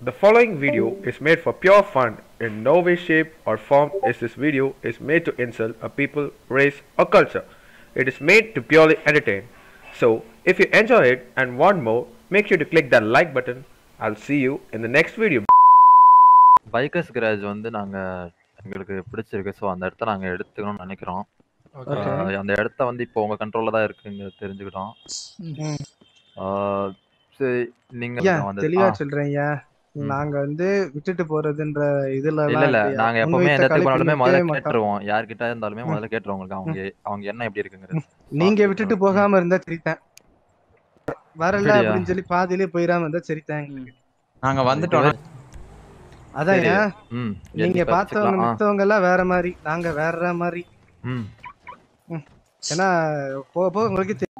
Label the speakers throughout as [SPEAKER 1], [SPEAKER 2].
[SPEAKER 1] The following video is made for pure fun. In no way, shape, or form is this video is made to insult a people, race, or culture. It is made to purely entertain. So, if you enjoy it and want more, make sure to click that like button. I'll see you in the next video.
[SPEAKER 2] Bikers garage வந்து நாங்க எங்களுக்கு பிடிச்சிருக்கு so அந்த இடத்த நாங்க எடுத்துக்கணும்னு நினைக்கிறோம் ஆஹ் அந்த இடத்த வந்து இப்போ உங்க கண்ட்ரோல்ல தான் இருக்குங்க தெரிஞ்சுக்கிட்டோம்
[SPEAKER 3] ம்.
[SPEAKER 2] ஆஹ் சரி நீங்க
[SPEAKER 3] ஐயா
[SPEAKER 2] நான் வந்து
[SPEAKER 3] தெளிவா
[SPEAKER 2] ஆ,
[SPEAKER 3] சொல்றேன் ஐயா
[SPEAKER 2] ம்.
[SPEAKER 3] நாங்க வந்து விட்டுட்டு போறதுன்ற இதுல
[SPEAKER 2] இல்ல இல்ல நாங்க எப்பவுமே எந்த இடத்துக்கு போனாலுமே முதல்ல
[SPEAKER 3] மாட்டோம்
[SPEAKER 2] கேட்டுருவோம் யார்கிட்ட இருந்தாலுமே
[SPEAKER 3] ம்.
[SPEAKER 2] முதல்ல கேட்டுருவோம் உங்களுக்கு அவங்க அவங்க என்ன எப்படி இருக்குங்கிறது
[SPEAKER 3] நீங்க
[SPEAKER 2] பார்த்துட்டு
[SPEAKER 3] விட்டுட்டு
[SPEAKER 2] ம்.
[SPEAKER 3] போகாம இருந்தா சரிதான் வரல
[SPEAKER 2] அப்படியா?
[SPEAKER 3] அப்படின்னு சொல்லி பாதியிலே போயிடாம இருந்தா சரிதான் எங்களுக்கு
[SPEAKER 4] நாங்க வந்துட்டோம்
[SPEAKER 3] அதான்
[SPEAKER 2] சரி.
[SPEAKER 3] ஏன்
[SPEAKER 2] ம்
[SPEAKER 3] நீங்க
[SPEAKER 2] எழுதி
[SPEAKER 3] பார்த்தவங்க
[SPEAKER 2] வச்சுக்கலாம். ஆ,
[SPEAKER 3] மித்தவங்க எல்லாம் வேற மாதிரி நாங்க வேற மாதிரி
[SPEAKER 2] ம்
[SPEAKER 3] ஏன்னா போக போக உங்களுக்கு தெ-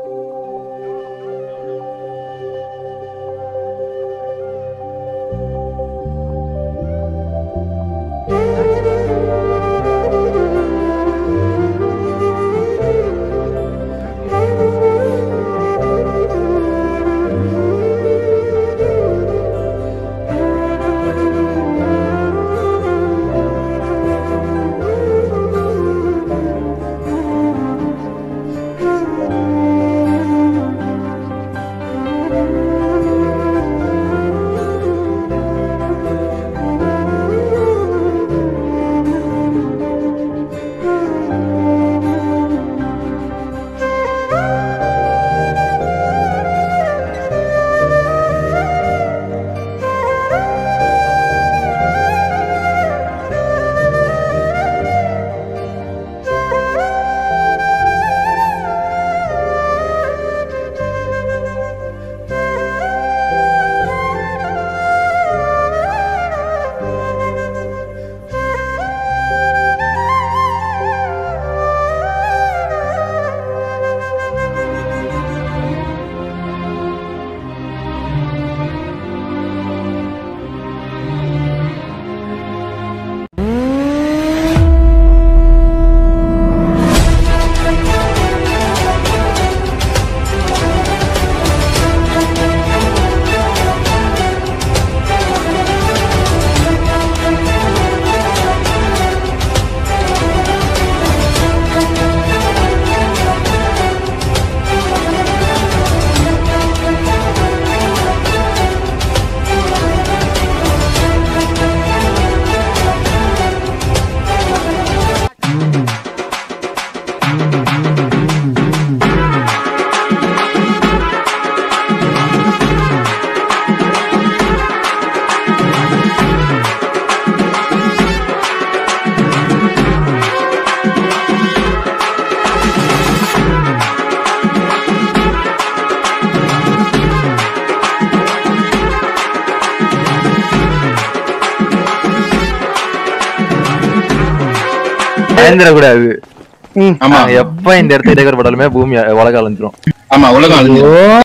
[SPEAKER 2] பயந்துடக்கூடாது
[SPEAKER 4] ஆமா
[SPEAKER 2] நாங்க எப்ப இந்த இடத்த இடையூறுபட்டாலுமே பூமி உலகம் அழிஞ்சிரும்
[SPEAKER 4] ஆமா உலகம் அழிஞ்சு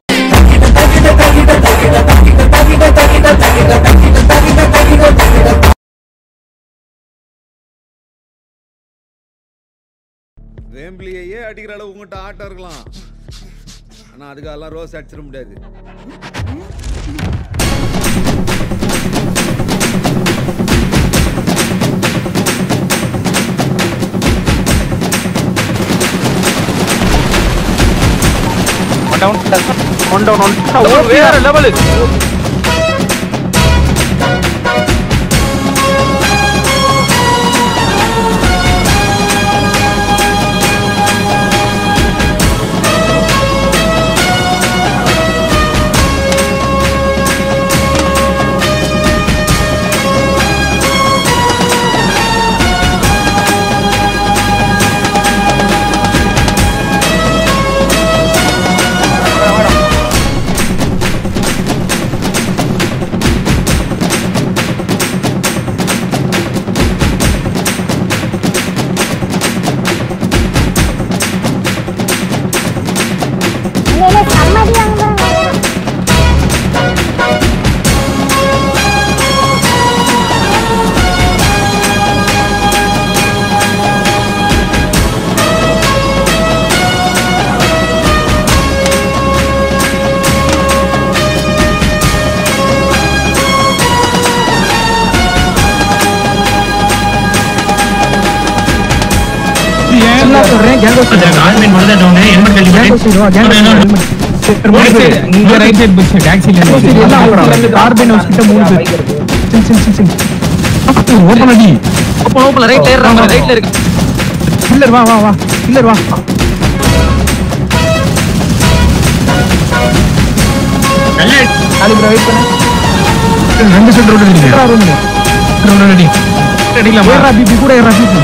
[SPEAKER 5] வேம்பிலியையே அடிக்கிற அளவு உங்ககிட்ட ஆட்டம் இருக்கலாம் ஆனா அதுக்கெல்லாம் ரோஸ் அடிச்சிட முடியாது
[SPEAKER 2] வேற லெவலு
[SPEAKER 3] வர்றேன் கேங் ஹவுஸ்
[SPEAKER 6] ஆல்மென் மட்டும் தான் டவுன் ஹெல்மெட்
[SPEAKER 3] கேங் ஹவுஸ்
[SPEAKER 6] கழட்டி
[SPEAKER 3] வா கேங் ஹவுஸ் மூணு பேர்
[SPEAKER 6] இங்க ரைட் சைடு புஷ் டாக்ஸில
[SPEAKER 3] எல்லாம் அவங்க கார்பன் ஹவுஸ் கிட்ட மூணு பேர் சிங் சிங் சிங் சிங்
[SPEAKER 6] ஓபன் அடி
[SPEAKER 7] ஓப்பன் ஓப்பன் ரைட்ல ஏறாங்க ரைட்ல இருக்கு
[SPEAKER 3] கில்லர் வா வா வா கில்லர் வா
[SPEAKER 6] நல்ல
[SPEAKER 3] நாலு பேர் வெயிட் பண்ணு
[SPEAKER 6] ரெண்டு செட் ரோட் அடிங்க
[SPEAKER 3] ஏறா ரூம்
[SPEAKER 6] ரோட் அடி அடிக்கலாமா
[SPEAKER 3] ஏறா பிபி கூட ஏறா பிபி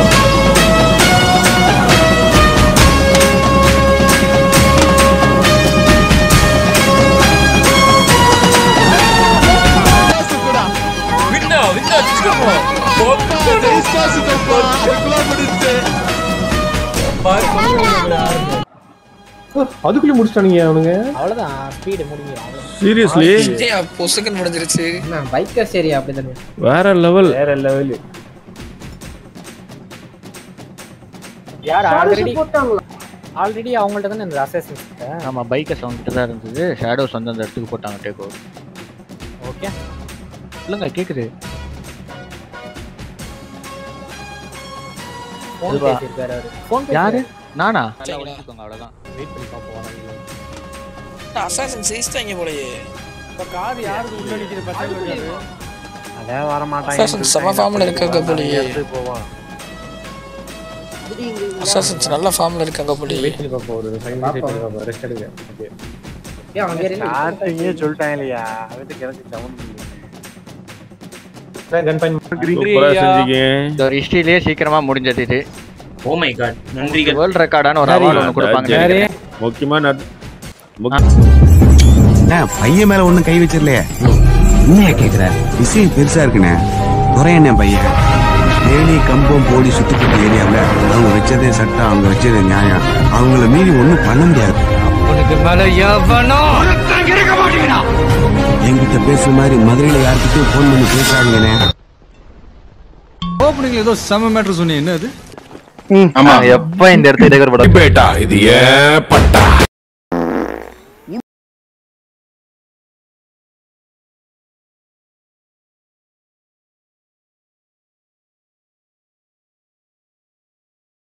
[SPEAKER 8] அதுக்குள்ளே முடிச்சிட்டானுங்க அவனுங்க
[SPEAKER 7] அவ்வளவுதான் ஸ்பீடு முடிஞ்சிடும்
[SPEAKER 8] சீரியஸ்லி
[SPEAKER 7] பொசுக்குன்னு முடிஞ்சிருச்சு
[SPEAKER 9] பைக்கர் சரியா அப்படிதானே
[SPEAKER 8] வேற லெவல்
[SPEAKER 3] வேற லெவல்
[SPEAKER 7] யார் ஆல்ரெடி ஆல்ரெடி அவங்கள்ட்ட தானே இந்த அசேசன்ஸ்
[SPEAKER 9] ஆமா பைக்கர்ஸ் அவங்க தான் இருந்தது ஷேடோஸ் வந்து அந்த இடத்துக்கு போட்டாங்க டேக் ஓவர்
[SPEAKER 7] ஓகே
[SPEAKER 9] இல்லங்க கேக்குது
[SPEAKER 7] ஃபோன்
[SPEAKER 9] இதுவா?
[SPEAKER 7] பேசியிருக்காரு அவரு ஃபோன்
[SPEAKER 9] யாரு நானா நல்லா ஒளிஞ்சுக்கோங்க அவ்வளவுதான்
[SPEAKER 7] வெயிட் பண்ணி பார்ப்போம்
[SPEAKER 10] அசாசன் ஜெயிச்சிட்டாங்க போலயே
[SPEAKER 3] அதான் வர
[SPEAKER 10] அசாசன் செம ஃபார்ம்ல இருக்காங்க போலயே
[SPEAKER 3] போவா
[SPEAKER 10] அசாசன்ஸ் நல்ல ஃபார்ம்ல இருக்காங்க போலயே
[SPEAKER 3] வெயிட் பண்ணி பார்ப்போம் ஒரு ஃபைவ் மினிட்ஸ் ரெஸ்ட் எடுங்க ஓகே
[SPEAKER 9] ஸ்டார்டிங்கே
[SPEAKER 3] சொல்லிட்டாங்க இல்லையா அதுக்கு எனக்கு சவுண்ட்
[SPEAKER 8] சூப்பரா செஞ்சீங்க
[SPEAKER 9] இந்த ஒரு ஹிஸ்டரியிலேயே சீக்கிரமா முடிஞ்சது இது
[SPEAKER 6] ஓ மை காட் நன்றிகள்
[SPEAKER 9] வேர்ல்ட் ரெக்கார்டான ஒரு அவார்டு ஒன்று கொடுப்பாங்க
[SPEAKER 8] யாரு? முக்கியமா நட்- முக்-
[SPEAKER 11] பையன் மேல ஒண்ணும் கை வச்சிடலையே என்னையா கேக்குற விஷயம் பெருசா இருக்குண்ணே குறையண்ணே பையன் தேனி கம்பம் போடி சுத்துப்பட்ட ஏரியாவில் அவங்க வச்சதே சட்டம் அவங்க வச்சதே நியாயம் அவங்கள மீறி ஒண்ணும் பண்ண முடியாது என்கிட்ட பேசுற மாதிரி மதுரையில யார்கிட்டயும் போன் பண்ணி பேசாதீங்கண்ணே
[SPEAKER 5] ஓப்பனிங்ல ஏதோ செம மேட்ரு சொன்னீங்க என்ன அது
[SPEAKER 2] எப்ப இந்த இடத்துல டேக்கர் படம்
[SPEAKER 4] இது ஏன் பட்டா